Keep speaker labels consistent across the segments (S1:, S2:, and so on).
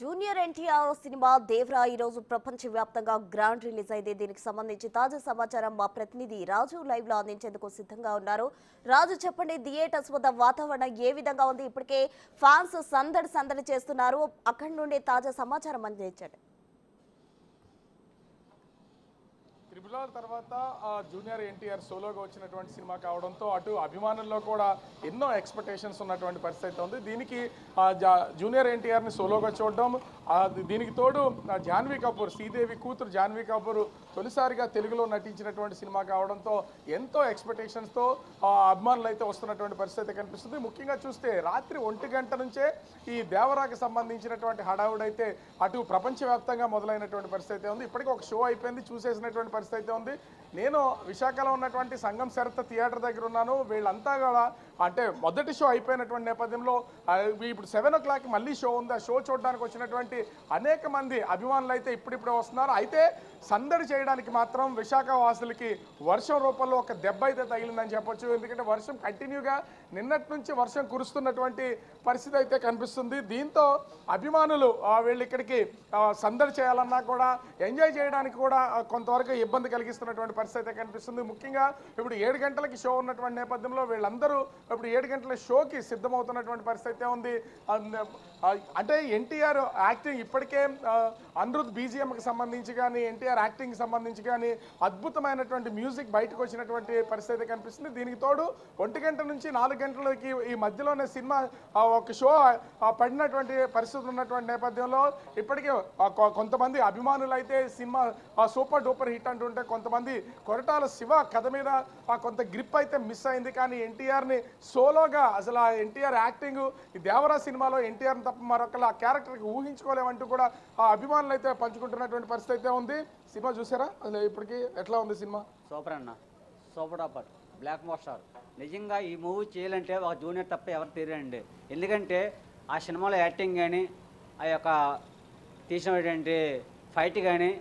S1: junior NTR cinema దేవ్రా ఈ రోజు ప్రపంచ వ్యాప్తంగా గ్రాండ్ రిలీజ్ అయింది దీనికి సంబంధించి తాజా సమాచారం మా ప్రతినిధి రాజు లైవ్ లో అందించేందుకు సిద్ధంగా ఉన్నారు రాజు చెప్పండి థియేటర్స్ వద్ద వాతావరణం ఏ విధంగా ఉంది ఇప్పటికే ఫ్యాన్స్ సందడి సందడి చేస్తున్నారు అక్కడి నుండి తాజా సమాచారం అందించండి
S2: త్రిబుల్ ఆర్ తర్వాత ఆ, జూనియర్ ఎన్టీఆర్ సోలోగా వచ్చినటువంటి సినిమా కావడంతో అటు అభిమానుల్లో కూడా ఎన్నో ఎక్స్పెక్టేషన్స్ ఉన్నటువంటి పరిస్థితి అయితే ఉంది దీనికి ఆ, జా- జూనియర్ ఎన్టీఆర్ని సోలోగా చూడడం ఆ, ది- దీనికి తోడు ఆ, జాన్వీ కపూర్ శ్రీదేవి కూతురు జాన్వీ కపూర్ తొలిసారిగా తెలుగులో నటించినటువంటి సినిమా కావడంతో ఎంతో ఎక్స్పెక్టేషన్స్తో అభిమానులు అయితే వస్తున్నటువంటి పరిస్థితి అయితే కనిపిస్తుంది ముఖ్యంగా చూస్తే రాత్రి ఒంటి గంట నుంచే ఈ దేవరాకి సంబంధించినటువంటి హడావుడైతే అటు ప్రపంచవ్యాప్తంగా మొదలైనటువంటి పరిస్థితి అయితే ఉంది ఇప్పటికీ ఒక షో అయిపోయింది చూసేసినటువంటి పరిస్థితి అయితే ఉంది నేను విశాఖలో ఉన్నటువంటి సంగం శరత్ థియేటర్ దగ్గర ఉన్నాను వీళ్ళంతా కూడా అంటే మొదటి షో అయిపోయినటువంటి నేపథ్యంలో ఆ, ఇప్పుడు సెవెన్ ఓ క్లాక్ మళ్ళీ షో ఉంది ఆ షో చూడడానికి వచ్చినటువంటి అనేక మంది అభిమానులు అయితే ఇప్పుడిప్పుడే వస్తున్నారు అయితే సందడి చేయడానికి మాత్రం విశాఖ వాసులకి వర్షం రూపంలో ఒక దెబ్బ అయితే తగిలిందని చెప్పొచ్చు ఎందుకంటే వర్షం కంటిన్యూగా నిన్నటి నుంచి వర్షం కురుస్తున్నటువంటి పరిస్థితి అయితే కనిపిస్తుంది దీంతో అభిమానులు ఆ, వీళ్ళు ఇక్కడికి ఆ, సందడి చేయాలన్నా కూడా ఎంజాయ్ చేయడానికి కూడా ఆ, కొంతవరకు ఇబ్బంది కలిగిస్తున్నటువంటి పరిస్థితి అయితే కనిపిస్తుంది ముఖ్యంగా ఇప్పుడు ఏడు గంటలకి షో ఉన్నటువంటి నేపథ్యంలో వీళ్ళందరూ ఇప్పుడు ఏడు గంటల షోకి సిద్ధమవుతున్నటువంటి పరిస్థితి అయితే ఉంది అన్- ఆ, అంటే ఎన్టీఆర్ యాక్టింగ్ ఇప్పటికే ఆ, అనిరుద్ బీజిఎంకి సంబంధించి కానీ ఎన్టీఆర్ యాక్టింగ్కి సంబంధించి కానీ అద్భుతమైనటువంటి మ్యూజిక్ బయటకు వచ్చినటువంటి పరిస్థితి అయితే కనిపిస్తుంది దీనికి తోడు ఒంటి గంట నుంచి నాలుగు గంటలకి ఈ మధ్యలోనే సినిమా ఆ, ఒక షో ఆ, పడినటువంటి పరిస్థితి ఉన్నటువంటి నేపథ్యంలో ఇప్పటికే ఆ, కొ- కొంతమంది అభిమానులు అయితే సినిమా ఆ, సూపర్ డూపర్ హిట్ అంటుంటే కొంతమంది కొరటాల శివ కథ మీద ఆ, కొంత గ్రిప్ అయితే మిస్ అయింది కానీ ఎన్టీఆర్ని సోలోగా అసలు ఆ ఎన్టీఆర్ యాక్టింగ్ ఈ దేవరా సినిమాలో ఎన్టీఆర్ తప్ప మరొకరు ఆ క్యారెక్టర్కి ఊహించుకోలేమంటూ కూడా ఆ అభిమానులు అయితే పంచుకుంటున్నటువంటి పరిస్థితి అయితే ఉంది సినిమా చూసారా అసలు ఇప్పటికి ఎట్లా ఉంది సినిమా
S3: సూపర్ అన్న సూపర్ డాపర్ బ్లాక్ మోస్టార్ నిజంగా ఈ మూవీ చేయాలంటే ఒక జూనియర్ తప్ప ఎవరు తీరండి ఎందుకంటే ఆ సినిమాలో యాక్టింగ్ కానీ ఆ యొక్క తీసినటువంటి ఫైట్ కానీ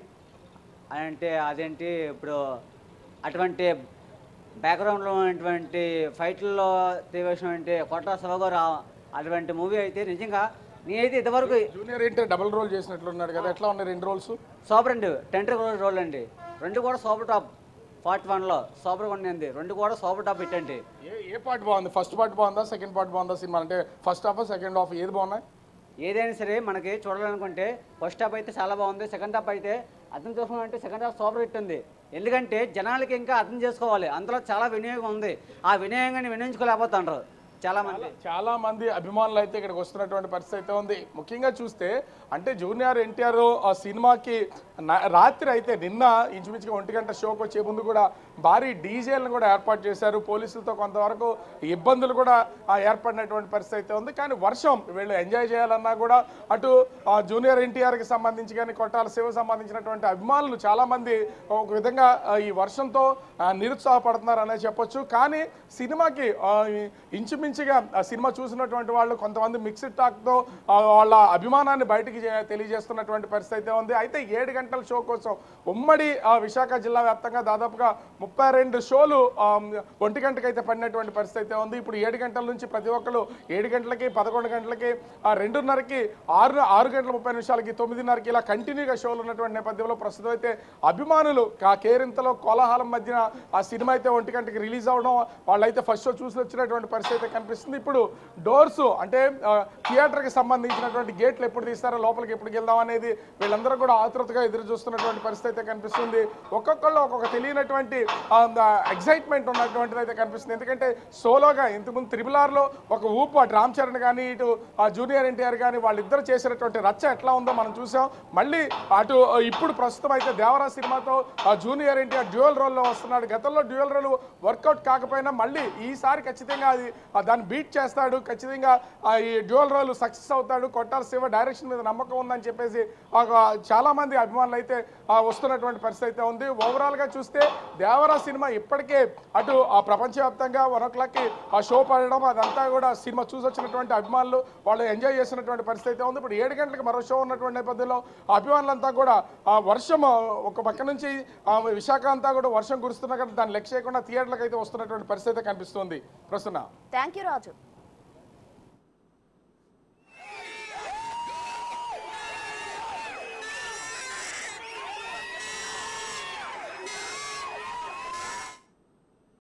S3: అంటే అదేంటి ఇప్పుడు అటువంటి బ్యాక్గ్రౌండ్లో ఉన్నటువంటి ఫైట్లలో తీసినటువంటి కొట్ట శివగారు ఆ- అటువంటి మూవీ అయితే నిజంగా నేనైతే ఇంతవరకు
S2: జూనియర్ ఏంటి డబుల్ రోల్ చేసినట్లున్నాడు కదా ఎట్లా ఉన్నాయి రెండు రోల్స్
S3: సూపర్ అండి టెంటర్ రోల్ అండి రెండు కూడా సూపర్ టాప్ పార్ట్ వన్లో సూపర్ ఉండింది రెండు కూడా సూపర్ టాప్ పెట్టండి
S2: ఏ ఏ పార్ట్ బాగుంది ఫస్ట్ పార్ట్ బాగుందా సెకండ్ పార్ట్ బాగుందా సినిమా అంటే ఫస్ట్ హాఫ్ సెకండ్ హాఫ్ ఏది బాగున్నాయి
S3: ఏదైనా సరే మనకి చూడాలనుకుంటే ఫస్ట్ హాఫ్ అయితే చాలా బాగుంది సెకండ్ హాఫ్ అయితే అర్థం చేసుకోవాలంటే సెకండ్ హాఫ్ సూపర్ హిట్ ఉంది ఎందుకంటే జనాలకి ఇంకా అర్థం చేసుకోవాలి అందులో చాలా వినియోగం ఉంది ఆ వినియోగాన్ని వినియోగించుకోలేకపోతుండ్రు చాలా మంది
S2: చాలా మంది అభిమానులు అయితే ఇక్కడికి వస్తున్నటువంటి పరిస్థితి అయితే ఉంది ముఖ్యంగా చూస్తే అంటే జూనియర్ ఎన్టీఆర్ ఆ సినిమాకి నా- రాత్రి అయితే నిన్న ఇంచుమించుగా ఒంటి గంట షోకి వచ్చే ముందు కూడా భారీ డీజేలను కూడా ఏర్పాటు చేశారు పోలీసులతో కొంతవరకు ఇబ్బందులు కూడా ఆ, ఏర్పడినటువంటి పరిస్థితి అయితే ఉంది కానీ వర్షం వీళ్ళు ఎంజాయ్ చేయాలన్నా కూడా అటు ఆ, జూనియర్ ఎన్టీఆర్కి సంబంధించి కానీ కొట్టాల శివ సంబంధించినటువంటి అభిమానులు చాలామంది ఒక విధంగా ఆ, ఈ వర్షంతో ఆ, నిరుత్సాహపడుతున్నారు అనే చెప్పొచ్చు కానీ సినిమాకి ఆ, ఈ ఇంచుమించుగా ఆ సినిమా చూసినటువంటి వాళ్ళు కొంతమంది మిక్స్డ్ టాక్తో ఆ, వాళ్ళ అభిమానాన్ని బయటికి చే- తెలియజేస్తున్నటువంటి పరిస్థితి అయితే ఉంది అయితే ఏడు గంటల షో కోసం ఉమ్మడి ఆ, విశాఖ జిల్లా వ్యాప్తంగా దాదాపుగా ముప్పై రెండు షోలు ఆ, ఒంటి గంటకి అయితే పడినటువంటి పరిస్థితి అయితే ఉంది ఇప్పుడు ఏడు గంటల నుంచి ప్రతి ఒక్కరు ఏడు గంటలకి పదకొండు గంటలకి ఆ, రెండున్నరకి ఆరు ఆరు గంటల ముప్పై నిమిషాలకి తొమ్మిదిన్నరకి ఇలా కంటిన్యూగా షోలు ఉన్నటువంటి నేపథ్యంలో ప్రస్తుతం అయితే అభిమానులు ఆ కేరింతలో కోలాహలం మధ్యన ఆ సినిమా అయితే ఒంటి గంటకి రిలీజ్ అవడం వాళ్ళైతే ఫస్ట్ షో చూసి వచ్చినటువంటి పరిస్థితి అయితే కనిపిస్తుంది ఇప్పుడు డోర్స్ అంటే ఆ, థియేటర్కి సంబంధించినటువంటి గేట్లు ఎప్పుడు తీస్తారో లోపలికి ఎప్పుడు వెళ్దాం అనేది వీళ్ళందరూ కూడా ఆతృతగా ఎదురు చూస్తున్నటువంటి పరిస్థితి అయితే కనిపిస్తుంది ఒక్కొక్కళ్ళు ఒక్కొక్క తెలియనటువంటి ఎగ్జైట్మెంట్ ఉన్నటువంటిది అయితే కనిపిస్తుంది ఎందుకంటే సోలోగా ఇంతకుముందు త్రిబుల్ ఆర్లో ఒక ఊపు అటు రామ్ చరణ్ కానీ ఇటు ఆ జూనియర్ ఎన్టీఆర్ కానీ వాళ్ళిద్దరు చేసినటువంటి రచ్చ ఎట్లా ఉందో మనం చూసాం మళ్ళీ అటు ఆ, ఇప్పుడు ప్రస్తుతం అయితే దేవరా సినిమాతో ఆ జూనియర్ ఎన్టీఆర్ డ్యూయల్ రోల్లో వస్తున్నాడు గతంలో డ్యూయల్ రోల్ వర్కౌట్ కాకపోయినా మళ్ళీ ఈసారి ఖచ్చితంగా అది ఆ, దాన్ని బీట్ చేస్తాడు ఖచ్చితంగా ఆ, ఈ డ్యూయల్ రోల్ సక్సెస్ అవుతాడు కొట్టాల శివ డైరెక్షన్ మీద నమ్మకం ఉందని చెప్పేసి ఆ, చాలా మంది అభిమానులు అయితే ఆ, వస్తున్నటువంటి పరిస్థితి అయితే ఉంది ఓవరాల్ గా చూస్తే దేవరా సినిమా ఇప్పటికే అటు ఆ ప్రపంచవ్యాప్తంగా వన్ ఓ క్లాక్కి ఆ షో పడడం అదంతా కూడా సినిమా చూసి వచ్చినటువంటి అభిమానులు వాళ్ళు ఎంజాయ్ చేస్తున్నటువంటి పరిస్థితి అయితే ఉంది ఇప్పుడు ఏడు గంటలకు మరో షో ఉన్నటువంటి నేపథ్యంలో ఆ అభిమానులంతా కూడా ఆ వర్షం ఆ, ఒక పక్క నుంచి ఆ, విశాఖ అంతా కూడా వర్షం కురుస్తున్నా కానీ దాన్ని లెక్క చేయకుండా థియేటర్లకు అయితే వస్తున్నటువంటి పరిస్థితి అయితే కనిపిస్తుంది ప్రస్తుతం
S1: థ్యాంక్ యూ రాజు